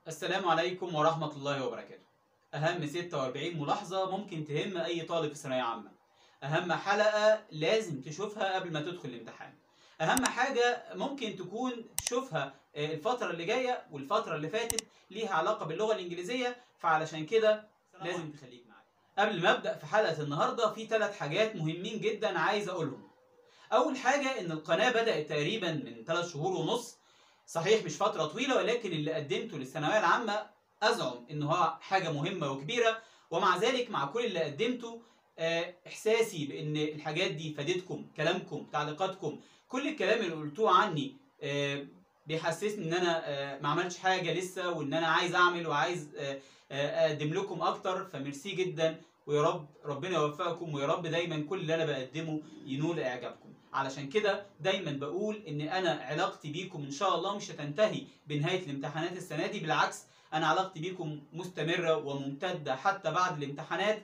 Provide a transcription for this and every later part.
السلام عليكم ورحمة الله وبركاته أهم 46 ملاحظة ممكن تهم أي طالب في ثانوية عامة أهم حلقة لازم تشوفها قبل ما تدخل الامتحان أهم حاجة ممكن تكون تشوفها آه، الفترة اللي جاية والفترة اللي فاتت ليها علاقة باللغة الإنجليزية فعلشان كده لازم تخليك معايا قبل ما أبدأ في حلقة النهاردة في ثلاث حاجات مهمين جدا عايز أقولهم أول حاجة إن القناة بدأت تقريبا من ثلاث شهور ونص صحيح مش فترة طويلة ولكن اللي قدمته للثانوية العامة أزعم إن هو حاجة مهمة وكبيرة ومع ذلك مع كل اللي قدمته آه، إحساسي بإن الحاجات دي فادتكم كلامكم تعليقاتكم كل الكلام اللي قلتوه عني آه، بيحسسني إن أنا آه، ما عملتش حاجة لسه وإن أنا عايز أعمل وعايز آه، آه، أقدم لكم أكتر فميرسي جدا ويا رب ربنا يوفقكم ويا رب دايما كل اللي أنا بقدمه ينول إعجابكم علشان كده دايما بقول ان انا علاقتي بيكم ان شاء الله مش هتنتهي بنهايه الامتحانات السنه دي بالعكس انا علاقتي بيكم مستمره وممتده حتى بعد الامتحانات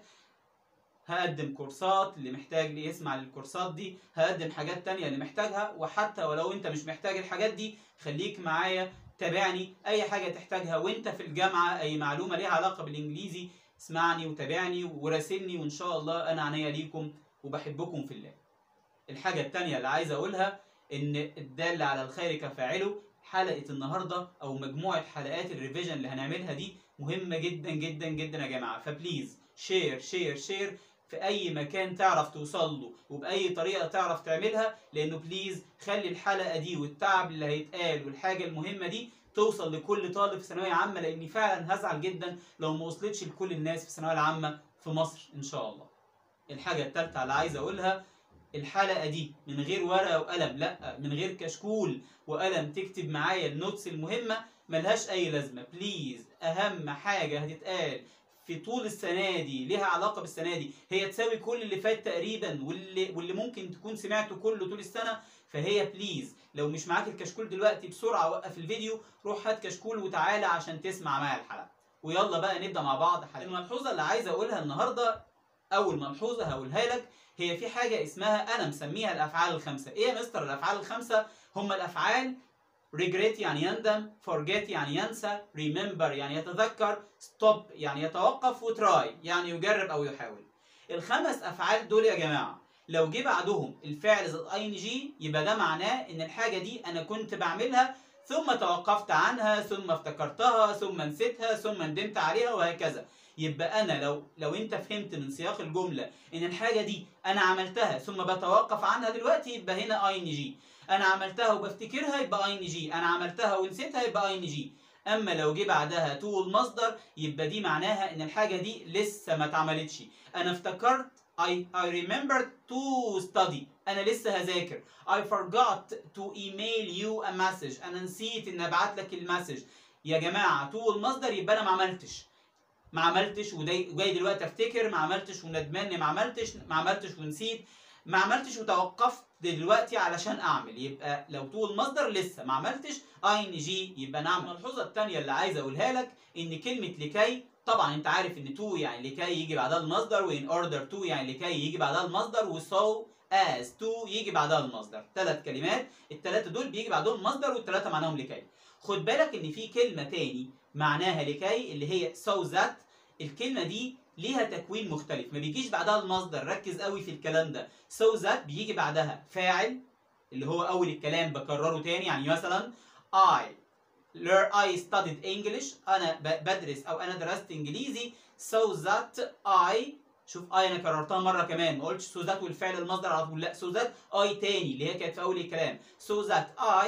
هقدم كورسات اللي محتاج لي يسمع للكورسات دي هقدم حاجات تانية اللي محتاجها وحتى ولو انت مش محتاج الحاجات دي خليك معايا تابعني اي حاجه تحتاجها وانت في الجامعه اي معلومه ليها علاقه بالانجليزي اسمعني وتابعني وراسلني وان شاء الله انا عنيا ليكم وبحبكم في الله الحاجة التانية اللي عايز أقولها إن الدال على الخير كفاعله حلقة النهاردة أو مجموعة حلقات الريفيجن اللي هنعملها دي مهمة جدا جدا جدا يا جماعة فبليز شير شير شير في أي مكان تعرف توصل له وبأي طريقة تعرف تعملها لأنه بليز خلي الحلقة دي والتعب اللي هيتقال والحاجة المهمة دي توصل لكل طالب في ثانوية عامة لأني فعلا هزعل جدا لو ما وصلتش لكل الناس في الثانوية العامة في مصر إن شاء الله. الحاجة التالتة اللي عايز أقولها الحلقه دي من غير ورقه وقلم لا من غير كشكول وقلم تكتب معايا النوتس المهمه ملهاش اي لازمه بليز اهم حاجه هتتقال في طول السنه دي ليها علاقه بالسنه دي هي تساوي كل اللي فات تقريبا واللي واللي ممكن تكون سمعته كله طول السنه فهي بليز لو مش معاك الكشكول دلوقتي بسرعه وقف الفيديو روح هات كشكول وتعالى عشان تسمع معايا الحلقه ويلا بقى نبدا مع بعض حلقه الملحوظه اللي عايز اقولها النهارده اول ملحوظه هقولها لك هي في حاجة اسمها أنا مسميها الأفعال الخمسة، إيه يا مستر الأفعال الخمسة؟ هم الأفعال regret يعني يندم، forget يعني ينسى، remember يعني يتذكر، stop يعني يتوقف، وتراي يعني يجرب أو يحاول. الخمس أفعال دول يا جماعة لو جه بعدهم الفعل ذات اي ان جي يبقى ده معناه إن الحاجة دي أنا كنت بعملها ثم توقفت عنها ثم افتكرتها ثم نسيتها ثم ندمت عليها وهكذا. يبقى انا لو لو انت فهمت من سياق الجمله ان الحاجه دي انا عملتها ثم بتوقف عنها دلوقتي يبقى هنا اي ان جي انا عملتها وبفتكرها يبقى اي ان جي انا عملتها ونسيتها يبقى اي ان جي اما لو جه بعدها تو المصدر يبقى دي معناها ان الحاجه دي لسه ما اتعملتش انا افتكرت I, I remembered to study انا لسه هذاكر I forgot to email you a message انا نسيت ان ابعت لك المسج يا جماعه تو المصدر يبقى انا ما عملتش ما عملتش وجاي وجاي دلوقتي افتكر ما عملتش وندمان ما عملتش ما عملتش ونسيت ما عملتش وتوقفت دلوقتي علشان اعمل يبقى لو طول مصدر لسه ما عملتش اي ان جي يبقى نعمل الملحوظه الثانيه اللي عايز اقولها لك ان كلمه لكي طبعا انت عارف ان تو يعني لكي يجي بعدها المصدر وان اوردر تو يعني لكي يجي بعدها المصدر وسو از تو يجي بعدها المصدر ثلاث كلمات الثلاثه دول بيجي بعدهم مصدر والثلاثه معناهم لكي خد بالك ان في كلمه تاني معناها لكي اللي هي so that الكلمة دي ليها تكوين مختلف ما بيجيش بعدها المصدر ركز قوي في الكلام ده so that بيجي بعدها فاعل اللي هو أول الكلام بكرره تاني يعني مثلا I learn I studied English أنا ب- بدرس أو أنا درست إنجليزي so that I شوف I أنا كررتها مرة كمان ما قلتش so that والفعل المصدر على طول لا so that I تاني اللي هي كانت في أول الكلام so that I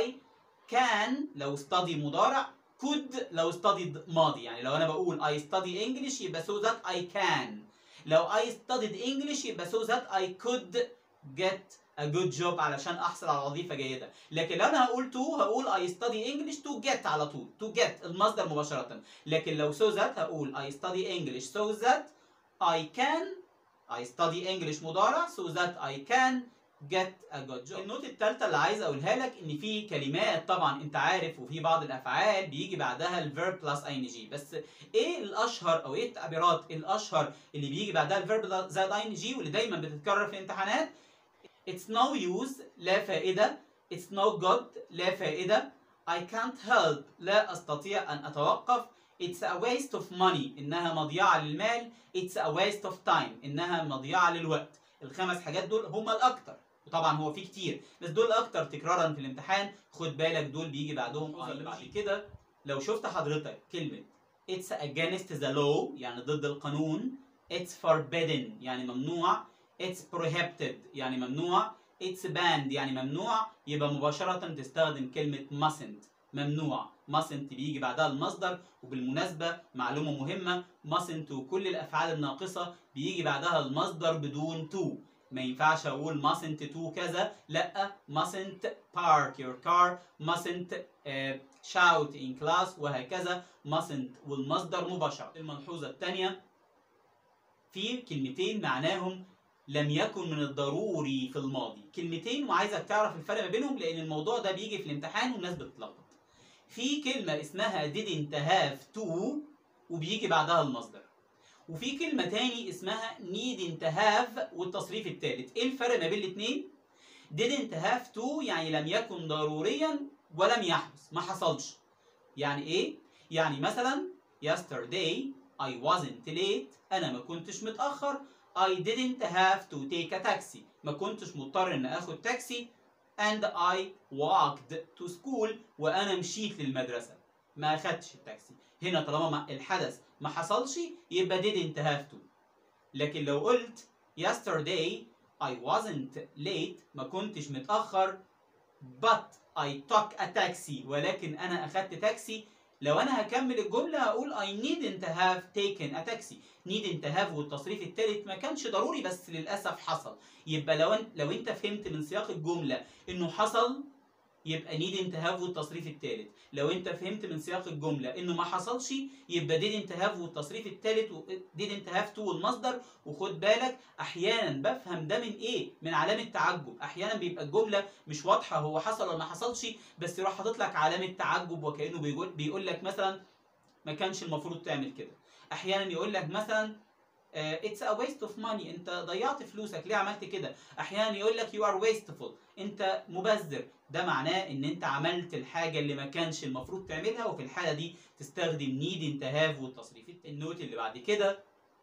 can لو study مضارع could لو studied ماضي يعني لو انا بقول I study English يبقى so that I can لو I studied English يبقى so that I could get a good job علشان احصل على وظيفة جيدة لكن لو انا هقول to هقول I study English to get على طول to get المصدر مباشرة لكن لو so that هقول I study English so that I can I study English مضارع so that I can get a good job. النوت الثالثة اللي عايز اقولها لك ان في كلمات طبعا انت عارف وفي بعض الافعال بيجي بعدها الفيرب بلس اي ان جي بس ايه الاشهر او ايه التعبيرات الاشهر اللي بيجي بعدها الفيرب زائد اي ان جي واللي دايما بتتكرر في الامتحانات It's no use لا فائدة It's no good لا فائدة I can't help لا أستطيع أن أتوقف it's a waste of money انها مضيعه للمال it's a waste of time انها مضيعه للوقت الخمس حاجات دول هما الاكتر وطبعا هو في كتير بس دول الاكتر تكرارا في الامتحان خد بالك دول بيجي بعدهم اه اللي بعد كده لو شفت حضرتك كلمه it's against the law يعني ضد القانون it's forbidden يعني ممنوع it's prohibited يعني ممنوع it's banned يعني ممنوع يبقى مباشرة تستخدم كلمة mustn't ممنوع mustn't بيجي بعدها المصدر وبالمناسبة معلومة مهمة mustn't وكل الأفعال الناقصة بيجي بعدها المصدر بدون to ما ينفعش أقول mustn't to كذا لأ mustn't park your car mustn't uh, shout in class وهكذا mustn't والمصدر مباشرة الملحوظة الثانية في كلمتين معناهم لم يكن من الضروري في الماضي كلمتين وعايزك تعرف الفرق ما بينهم لان الموضوع ده بيجي في الامتحان والناس بتتلخبط في كلمة اسمها didn't have to وبيجي بعدها المصدر وفي كلمة تاني اسمها needn't have والتصريف الثالث ايه الفرق ما بين الاثنين didn't have to يعني لم يكن ضروريا ولم يحدث ما حصلش يعني ايه يعني مثلا yesterday I wasn't late انا ما كنتش متأخر I didn't have to take a taxi ما كنتش مضطر ان اخد تاكسي and I walked to school وانا مشيت للمدرسة ما اخدتش التاكسي هنا طالما ما الحدث ما حصلش يبقى didn't have to لكن لو قلت yesterday I wasn't late ما كنتش متأخر but I took a taxi ولكن انا اخدت تاكسي لو انا هكمل الجمله هقول I needn't have taken a taxi needn't have والتصريف الثالث ما كانش ضروري بس للاسف حصل يبقى لو انت لو انت فهمت من سياق الجمله انه حصل يبقى needn't have والتصريف الثالث لو انت فهمت من سياق الجمله انه ما حصلش يبقى didn't have والتصريف الثالث و didn't have to والمصدر وخد بالك احيانا بفهم ده من ايه من علامه تعجب احيانا بيبقى الجمله مش واضحه هو حصل ولا ما حصلش بس يروح حاطط لك علامه تعجب وكانه بيقول بيقول لك مثلا ما كانش المفروض تعمل كده احيانا يقول لك مثلا اتس ا ويست اوف ماني انت ضيعت فلوسك ليه عملت كده احيانا يقول لك يو ار ويستفول انت مبذر ده معناه ان انت عملت الحاجه اللي ما كانش المفروض تعملها وفي الحاله دي تستخدم نيد انت هاف والتصريف النوت اللي بعد كده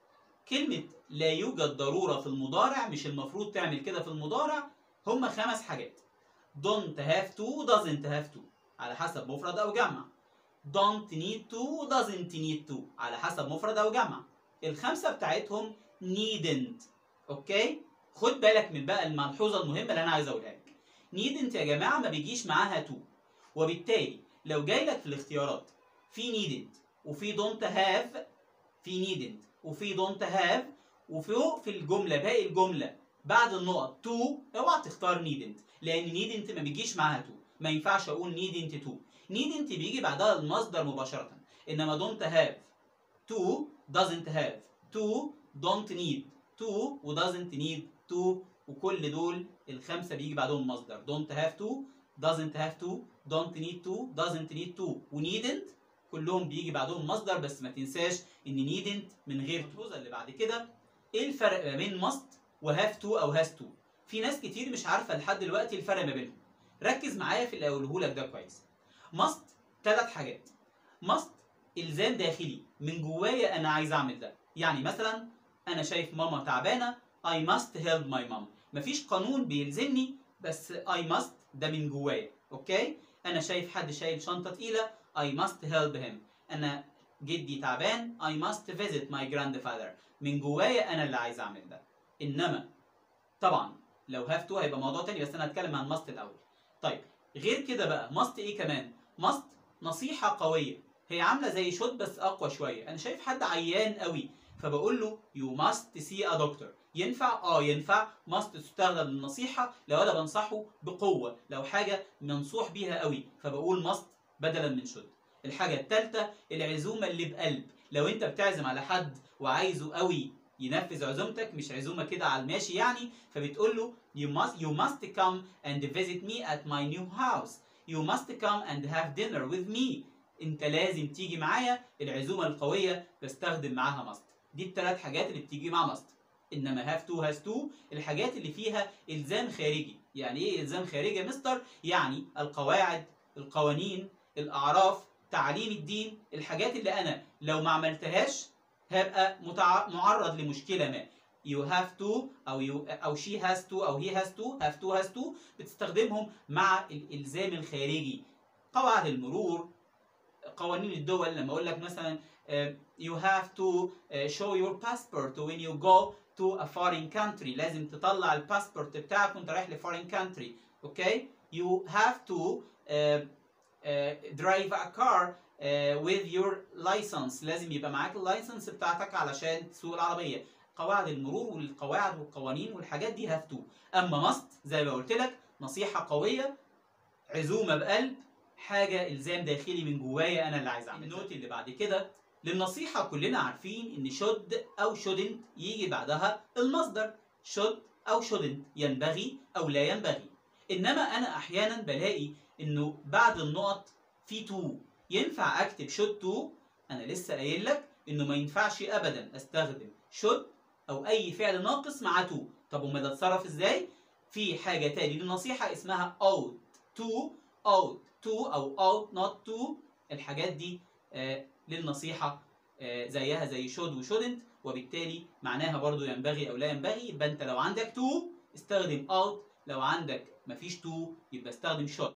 كلمه لا يوجد ضروره في المضارع مش المفروض تعمل كده في المضارع هم خمس حاجات don't have to doesn't have to على حسب مفرد او جمع don't need to doesn't need to على حسب مفرد او جمع الخمسه بتاعتهم needn't اوكي خد بالك من بقى الملحوظه المهمه اللي انا عايز اقولها لك needn't يا جماعه ما بيجيش معاها to وبالتالي لو جاي لك في الاختيارات في needn't وفي don't have في needn't وفي don't have وفوق في الجمله باقي الجمله بعد النقط to اوعى تختار needn't لان needn't ما بيجيش معاها to ما ينفعش اقول needn't to needn't بيجي بعدها المصدر مباشره انما don't have to doesn't have to don't need to و doesn't need to وكل دول الخمسه بيجي بعدهم مصدر don't have to doesn't have to don't need to doesn't need to و needn't كلهم بيجي بعدهم مصدر بس ما تنساش ان needn't من غير to اللي بعد كده ايه الفرق ما بين must و have to او has to في ناس كتير مش عارفه لحد دلوقتي الفرق ما بينهم ركز معايا في اللي اقوله لك ده كويس must ثلاث حاجات must الزام داخلي من جوايا انا عايز اعمل ده يعني مثلا انا شايف ماما تعبانه I must help my mom مفيش قانون بيلزمني بس I must ده من جوايا اوكي انا شايف حد شايل شنطه تقيله I must help him انا جدي تعبان I must visit my grandfather من جوايا انا اللي عايز اعمل ده انما طبعا لو have to هيبقى موضوع تاني بس انا هتكلم عن must الاول طيب غير كده بقى must ايه كمان must نصيحه قويه هي عامله زي شوت بس اقوى شويه انا شايف حد عيان قوي فبقول له يو ماست سي ا دكتور ينفع اه ينفع ماست تستخدم النصيحه لو انا بنصحه بقوه لو حاجه منصوح بيها قوي فبقول ماست بدلا من شوت الحاجه الثالثه العزومه اللي بقلب لو انت بتعزم على حد وعايزه قوي ينفذ عزومتك مش عزومه كده على الماشي يعني فبتقول له you must you must come and visit me at my new house you must come and have dinner with me انت لازم تيجي معايا العزومه القويه بستخدم معاها ماست دي الثلاث حاجات اللي بتيجي مع ماست انما هاف تو هاز تو الحاجات اللي فيها الزام خارجي يعني ايه الزام خارجي يا مستر يعني القواعد القوانين الاعراف تعاليم الدين الحاجات اللي انا لو ما عملتهاش هبقى متع... معرض لمشكله ما you have to او you او she has to او he has to have to has to بتستخدمهم مع الالزام الخارجي قواعد المرور قوانين الدول لما اقول لك مثلا آه، you have to آه، show your passport when you go to a foreign country لازم تطلع الباسبورت بتاعك وانت رايح ل foreign country اوكي you have to آه، آه، drive a car آه، with your license لازم يبقى معاك اللايسنس بتاعتك علشان تسوق العربيه قواعد المرور والقواعد والقوانين والحاجات دي have to اما must زي ما قلت لك نصيحه قويه عزومه بقلب حاجه الزام داخلي من جوايا انا اللي عايز اعملها النوت اللي بعد كده للنصيحه كلنا عارفين ان should او shouldn't يجي بعدها المصدر should او shouldn't ينبغي او لا ينبغي انما انا احيانا بلاقي انه بعد النقط في to ينفع اكتب should to انا لسه قايل لك انه ما ينفعش ابدا استخدم should او اي فعل ناقص مع to طب امال اتصرف ازاي في حاجه تاني للنصيحه اسمها ought to ought to او ought not to الحاجات دي آه للنصيحه آه زيها زي should و shouldn't وبالتالي معناها برضو ينبغي او لا ينبغي يبقى انت لو عندك to استخدم ought لو عندك مفيش to يبقى استخدم should